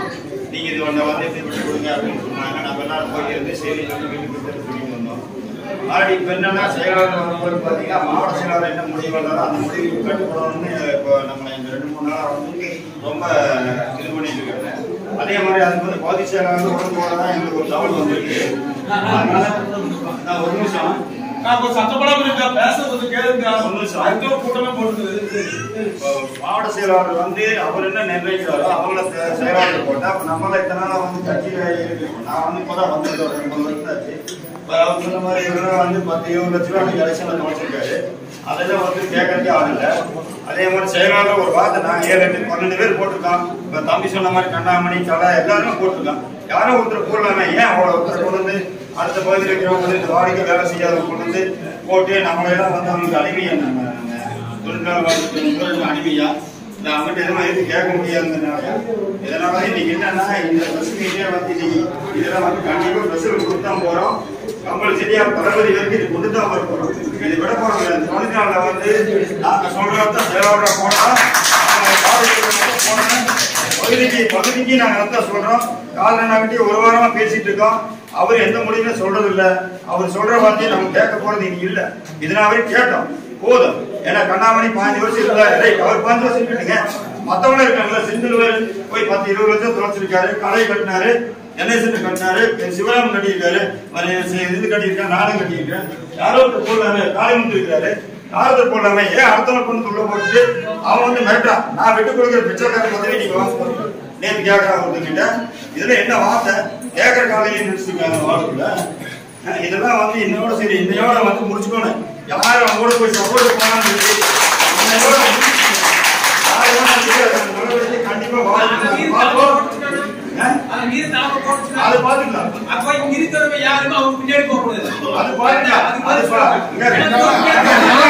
நீங்க இது ஒண்ணு வந்து இப்படி விட்டு கொடுங்க அப்படின்னு சொன்னாங்க நம்ம எல்லாரும் போய் இருந்து சரி சொல்லி வீட்டுக்கு கொடுத்து கூட்டிட்டு வந்தோம் ஆடி இப்ப என்னன்னா செயலாளர் வரும்போது பாத்தீங்கன்னா மாவட்ட செயலாளர் என்ன முடிவு வந்தாலும் அந்த முடிவுக்கு கட்டுப்படணும்னு இப்போ நம்ம இந்த ரெண்டு மூணு நாளா வந்து ரொம்ப இது பண்ணிட்டு இருக்காங்க அதே மாதிரி அதுக்கு வந்து பகுதி செயலாளர் உடம்பு போறதா எங்களுக்கு ஒரு தகவல் வந்திருக்கு அதனால நான் ஒரு நிமிஷம் நான் கொஞ்சம் சத்தப்படாம இருக்கா பேச கொஞ்சம் கேளுங்க ஒரு நிமிஷம். அடுத்த கூட்டமே போடுது இப்போ மாவட்ட செயலாளர் வந்து அவர் என்ன நிர்ணயிக்கிறாரோ அவங்கள செ- செயலாளர் போட்டா அப்ப நம்மள இத்தனை நாளா வந்து கட்சியில இருக்கு நான் வந்து இப்பதான் வந்துட்டு ஒரு ரெண்டு மூணு வருஷம் ஆச்சு இப்ப அவர் சொன்ன மாதிரி இவரெல்லாம் வந்து பத்து இருபது லட்ச ரூபா நீங்க எலெக்ஷன்ல தொலைச்சிருக்காரு அதெல்லாம் வந்து கேட்கறதுக்கே ஆள் இல்ல அதே மாதிரி செயலாளர் ஒரு வார்த்தை நான் ஏழு எட்டு பன்னெண்டு பேர் போட்டிருக்கான் இப்ப தம்பி சொன்ன மாதிரி கண்ணாமணி கலா எல்லாருமே போட்டிருக்கான் யாரும் ஒருத்தர் போடலாமே ஏன் அவ்வளவு ஒருத்தர் கொண்டு வந்து அடுத்த பகுதியில் இருக்கிறவங்க வந்து இந்த வாடிக்கை வேலை செய்யாதவங்க கொண்டு வந்து போட்டு நம்மளையெல்லாம் வந்து அவங்களுக்கு அடிமையா நம்ம தொழிற்சாலை வாழ்க்கை அடிமையா நான் அவங்ககிட்ட எதுவும் எதுவும் கேட்க முடியாதுனால இதனால இன்னைக்கு என்னன்னா இந்த பஸ் மீட்டே வந்து இன்னைக்கு இதெல்லாம் வந்து கண்டிப்பா பஸ் கொடுத்து தான் போறோம் கம்பல் சரியா தளபதி வரைக்கும் இது கொண்டு தான் வர போறோம் இது விட போறோம் இந்த தொழிற்சாலை வந்து நாங்க சொல்றதான் செயலாளராக போனா அவங்க பாதிக்கப்பட்ட போனா பகுதிக்கு பகுதிக்கு நாங்க அதான் சொல்றோம் காலநாட்டி ஒரு வாரமா பேசிட்டு இருக்கோம் அவர் எந்த முடிவுமே சொல்றது இல்ல அவர் சொல்ற வார்த்தையை நம்ம கேட்க போறது இனி இல்ல இதனால வரைக்கும் கேட்டோம் போதும் ஏன்னா கண்ணாமணி பாஞ்சு வருஷம் இருந்தாரு ரைட் அவர் பாஞ்சு வருஷம் இருக்கட்டுங்க மத்தவங்க இருக்காங்கல்ல செந்தில்வர் போய் பத்து இருபது லட்சம் தொலைச்சிருக்காரு கலை கட்டினாரு என்எஸ்என் கட்டினாரு சிவராமன் கட்டியிருக்காரு மறு இது கட்டியிருக்காரு நானும் கட்டியிருக்கேன் யாரோ ஒருத்தர் போடலாமே காளிமுத்து இருக்கிறாரு யாரொருத்தர் போடலாமே ஏன் அடுத்தவங்க கொண்டு உள்ள போட்டுட்டு அவன் வந்து மிரட்டான் நான் விட்டு கொடுக்குற பிச்சைக்காரன் பதவி நீங்க வாங்க போறீங்க நேத்து கேட்கறான் ஒருத்தங்கிட்ட இதுல என்ன வார்த்தை கேட்கற காலையில நினைச்சிருக்காங்க வாழ்க்கையில அஹ் இதெல்லாம் வந்து இன்னோட சரி இன்னையோட வந்து முடிச்சுக்கணும் யாரும் அவங்களோட போய் சப்போர்ட் போனாலும் சரி இன்னையோட முடிச்சுக்கணும். யார் வேணாலும் சரி, அந்த நடவடிக்கை கண்டிப்பா வாழ்க்கை பார்ப்போம். அஹ் அது மீறி நாம போட்டுச்சுன்னா அது பாத்துக்கலாம் அப்ப இங்க இருக்கிறவங்க யாருமே அவங்க பின்னாடி போக கூடாது அது பாருங்க அது அது பாருங்க பாருங்க